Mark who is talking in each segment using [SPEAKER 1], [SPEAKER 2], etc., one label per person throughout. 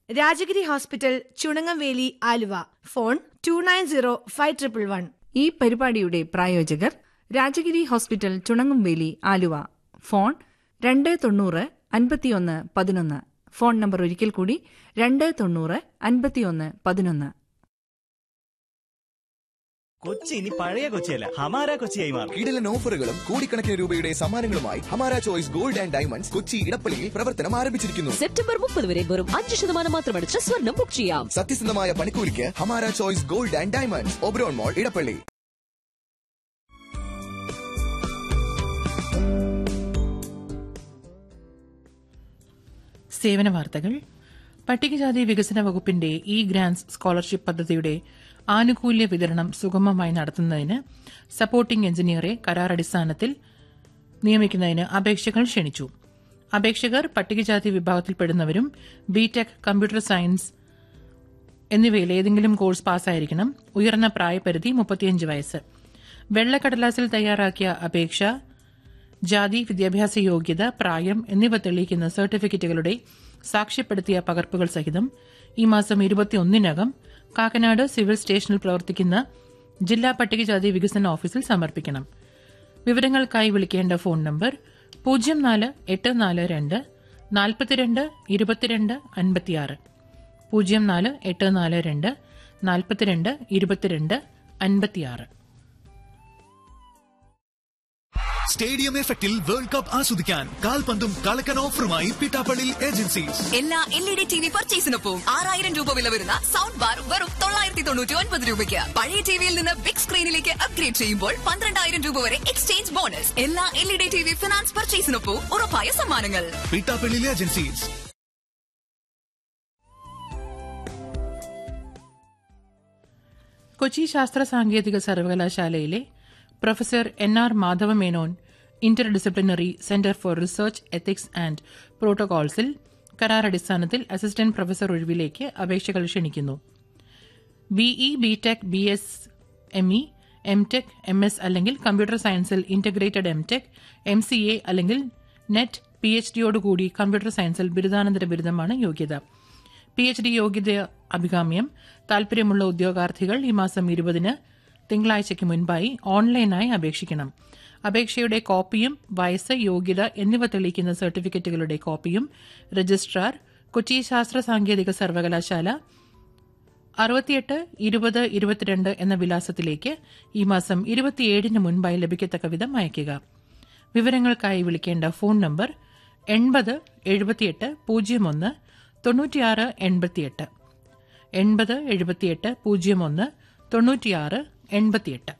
[SPEAKER 1] Rajagiri hospital Chunangamveli Aluva phone two nine zero five triple one
[SPEAKER 2] ഈ പരിപാടിയുടെ പ്രായോജകർ രാജഗിരി ഹോസ്പിറ്റൽ ചുണങ്ങുംവേലി ആലുവ ഫോൺ രണ്ട് തൊണ്ണൂറ് അൻപത്തിയൊന്ന് പതിനൊന്ന് ഫോൺ നമ്പർ ഒരിക്കൽ കൂടി രണ്ട് തൊണ്ണൂറ് അൻപത്തിയൊന്ന് പതിനൊന്ന്
[SPEAKER 3] കൊച്ചി ഇനി പഴയ കൊച്ചിയല്ല ഹമാര കൊച്ചിയായി മാറും
[SPEAKER 4] കിടിലൻ ഓഫറുകളും കോടിക്കണക്കിന് രൂപയുടെ സമ്മാനങ്ങളുമായി Hamara choice gold and diamonds Kochi ഇടപ്പള്ളിയിൽ പ്രവർത്തനം ആരംഭിച്ചിരിക്കുന്നു
[SPEAKER 5] സെപ്റ്റംബർ മുപ്പത് വരെ വെറും അഞ്ച് ശതമാനം മാത്രമടിച്ച് സ്വർണം ബുക്ക് ചെയ്യാം
[SPEAKER 4] സത്യസന്ധമായ പണിക്കൂലിക്ക് Hamara choice gold and diamonds Oberon mall Edappally
[SPEAKER 6] സേവന വാർത്തകൾ പട്ടികജാതി വികസന വകുപ്പിന്റെ ഇ ഗ്രാന്റ്സ് സ്കോളർഷിപ്പ് പദ്ധതിയുടെ ആനുകൂല്യ വിതരണം സുഗമമായി നടത്തുന്നതിന് സപ്പോർട്ടിംഗ് എഞ്ചിനീയറെ കരാറടിസ്ഥാനത്തിൽ നിയമിക്കുന്നതിന് അപേക്ഷകൾ ക്ഷണിച്ചു അപേക്ഷകർ പട്ടികജാതി വിഭാഗത്തിൽപ്പെടുന്നവരും ബിടെക് കമ്പ്യൂട്ടർ സയൻസ് എന്നിവയിൽ ഏതെങ്കിലും കോഴ്സ് പാസ്സായിരിക്കണം ഉയർന്ന പ്രായപരിധി മുപ്പത്തിയഞ്ച് വയസ്സ് വെള്ളക്കടലാസിൽ തയ്യാറാക്കിയ അപേക്ഷ ജാതി വിദ്യാഭ്യാസ യോഗ്യത പ്രായം എന്നിവ തെളിയിക്കുന്ന സർട്ടിഫിക്കറ്റുകളുടെ സാക്ഷ്യപ്പെടുത്തിയ പകർപ്പുകൾ സഹിതം ഈ മാസം ഇരുപത്തിയൊന്നിനകം കാക്കനാട് സിവിൽ സ്റ്റേഷനിൽ പ്രവർത്തിക്കുന്ന ജില്ലാ പട്ടികജാതി വികസന ഓഫീസിൽ സമർപ്പിക്കണം വിവരങ്ങൾക്കായി വിളിക്കേണ്ട ഫോൺ നമ്പർ പൂജ്യം നാല് എട്ട് നാല് രണ്ട് നാൽപ്പത്തിരണ്ട് ഇരുപത്തിരണ്ട് അൻപത്തിയാറ് പൂജ്യം നാല് എട്ട് നാല് രണ്ട് നാൽപ്പത്തിരണ്ട് ഇരുപത്തിരണ്ട് അൻപത്തിയാറ്
[SPEAKER 7] സ്റ്റേഡിയം എഫക്റ്റിൽ വേൾഡ് കപ്പ് ആസ്വദിക്കാൻ കാൽപന്തും കളക്കൻ ഓഫറുമായി പിട്ടാപ്പള്ളി ഏജൻസീസ്
[SPEAKER 5] എല്ലാ L E D T V പർച്ചേസിനൊപ്പം ആറായിരം രൂപ വില വരുന്ന സൗണ്ട് ബാർ വെറും തൊള്ളായിരത്തി തൊണ്ണൂറ്റി ഒൻപത് രൂപയ്ക്ക് പഴയ ടിവിയിൽ നിന്ന് ബിഗ് സ്ക്രീനിലേക്ക് അപ്ഗ്രേഡ് ചെയ്യുമ്പോൾ പന്ത്രണ്ടായിരം രൂപ വരെ എക്സ്ചേഞ്ച് ബോണസ് എല്ലാ L E D T V finance പർച്ചേസിനൊപ്പം ഉറപ്പായ സമ്മാനങ്ങൾ
[SPEAKER 7] പിട്ടാപ്പള്ളി ഏജൻസീസ്
[SPEAKER 6] കൊച്ചി ശാസ്ത്ര സാങ്കേതിക സർവകലാശാലയിലെ professor N R Madhava Menon interdisciplinary centre for research ethics and പ്രോട്ടോകോൾസിൽ കരാറടിസ്ഥാനത്തിൽ അസിസ്റ്റന്റ് പ്രൊഫസർ ഒഴിവിലേക്ക് അപേക്ഷകൾ ക്ഷണിക്കുന്നു B E B Tech B S M E M tech M S അല്ലെങ്കിൽ കമ്പ്യൂട്ടർ സയൻസിൽ integrated M tech M C A അല്ലെങ്കിൽ നെറ്റ് പി എച്ച് ഡിയോടുകൂടി computer സയൻസിൽ ബിരുദാനന്തര ബിരുദമാണ് യോഗ്യത പി എച്ച് ഡി യോഗ്യത അഭികാമ്യം താൽപര്യമുള്ള ഉദ്യോഗാർത്ഥികൾ ഈ മാസം ഇരുപതിന് തിങ്കളാഴ്ചയ്ക്ക് മുൻപായി ഓൺലൈനായി അപേക്ഷിക്കണം അപേക്ഷയുടെ കോപ്പിയും വയസ്സ് യോഗ്യത എന്നിവ തെളിയിക്കുന്ന സർട്ടിഫിക്കറ്റുകളുടെ കോപ്പിയും രജിസ്ട്രാർ കൊച്ചി ശാസ്ത്ര സാങ്കേതിക സർവകലാശാല അറുപത്തിയെട്ട് ഇരുപത് ഇരുപത്തിരണ്ട് എന്ന വിലാസത്തിലേക്ക് ഈ മാസം ഇരുപത്തിയേഴിന് മുൻപായി ലഭിക്കത്തക്ക വിധം അയയ്ക്കുക വിവരങ്ങൾക്കായി വിളിക്കേണ്ട ഫോൺ നമ്പർ എൺപത് എഴുപത്തിയെട്ട് പൂജ്യം ഒന്ന് തൊണ്ണൂറ്റിയാറ് എൺപത്തിയെട്ട് എൺപത് എഴുപത്തിയെട്ട് പൂജ്യം ഒന്ന് തൊണ്ണൂറ്റിയാറ് എൺപത്തിയെട്ട്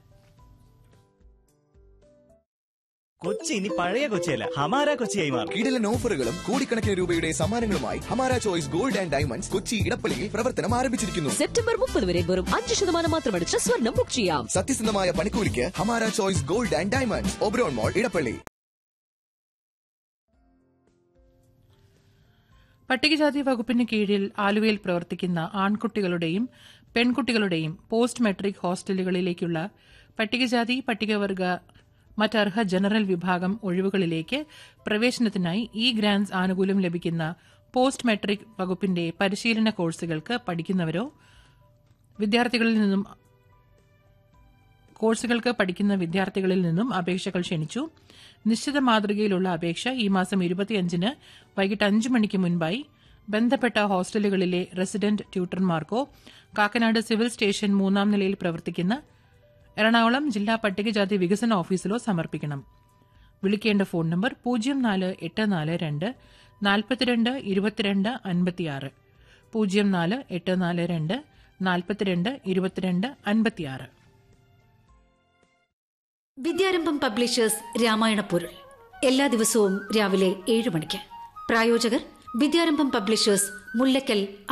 [SPEAKER 3] കൊച്ചി ഇനി പഴയ കൊച്ചിയല്ല ഹമാര കൊച്ചിയായി മാറും
[SPEAKER 4] കിടിലൻ ഓഫറുകളും കോടിക്കണക്കിന് രൂപയുടെ സമ്മാനങ്ങളുമായി Hamara choice gold and diamonds Kochi ഇടപ്പള്ളിയിൽ പ്രവർത്തനം ആരംഭിച്ചിരിക്കുന്നു
[SPEAKER 5] സെപ്റ്റംബർ മുപ്പത് വരെ വെറും അഞ്ച് ശതമാനം മാത്രമടിച്ച് സ്വർണം ബുക്ക് ചെയ്യാം
[SPEAKER 4] സത്യസന്ധമായ പണിക്കൂലിക്ക് Hamara choice gold and diamonds Oberon mall Edappally
[SPEAKER 6] പട്ടികജാതി വകുപ്പിന് കീഴിൽ ആലുവയിൽ പ്രവർത്തിക്കുന്ന ആൺകുട്ടികളുടെയും പെൺകുട്ടികളുടെയും പോസ്റ്റ് മെട്രിക് ഹോസ്റ്റലുകളിലേക്കുള്ള പട്ടികജാതി പട്ടികവർഗ മറ്റർഹ ജനറൽ വിഭാഗം ഒഴിവുകളിലേക്ക് പ്രവേശനത്തിനായി ഇ ഗ്രാന്റ്സ് ആനുകൂല്യം ലഭിക്കുന്ന പോസ്റ്റ് മെട്രിക് വകുപ്പിന്റെ പരിശീലന കോഴ്സുകൾക്ക് പഠിക്കുന്നവരോ വിദ്യാർത്ഥികളിൽ നിന്നും കോഴ്സുകൾക്ക് പഠിക്കുന്ന വിദ്യാർത്ഥികളിൽ നിന്നും അപേക്ഷകൾ ക്ഷണിച്ചു നിശ്ചിത മാതൃകയിലുള്ള അപേക്ഷ ഈ മാസം ഇരുപത്തിയഞ്ചിന് വൈകിട്ട് അഞ്ച് മണിക്ക് മുൻപായി ബന്ധപ്പെട്ട ഹോസ്റ്റലുകളിലെ റെസിഡന്റ് ട്യൂട്ടർമാർക്കോ കാക്കനാട് സിവിൽ സ്റ്റേഷൻ മൂന്നാം നിലയിൽ പ്രവർത്തിക്കുന്ന എറണാകുളം ജില്ലാ പട്ടികജാതി വികസന ഓഫീസിലോ സമർപ്പിക്കണം വിളിക്കേണ്ട ഫോൺ നമ്പർ പൂജ്യം നാല് എട്ട് നാല് രണ്ട് നാൽപ്പത്തിരണ്ട് ഇരുപത്തിരണ്ട് അൻപത്തിയാറ് പൂജ്യം നാല് എട്ട് നാല് രണ്ട് നാൽപ്പത്തിരണ്ട് ഇരുപത്തിരണ്ട് അൻപത്തിയാറ്
[SPEAKER 8] വിദ്യാരംഭം പബ്ലിഷേഴ്സ് രാമായണ പൊരുൾ എല്ലാ ദിവസവും രാവിലെ ഏഴ് മണിക്ക് പ്രായോജകർ വിദ്യാരംഭം പബ്ലിഷേഴ്സ് മുല്ലക്കൽ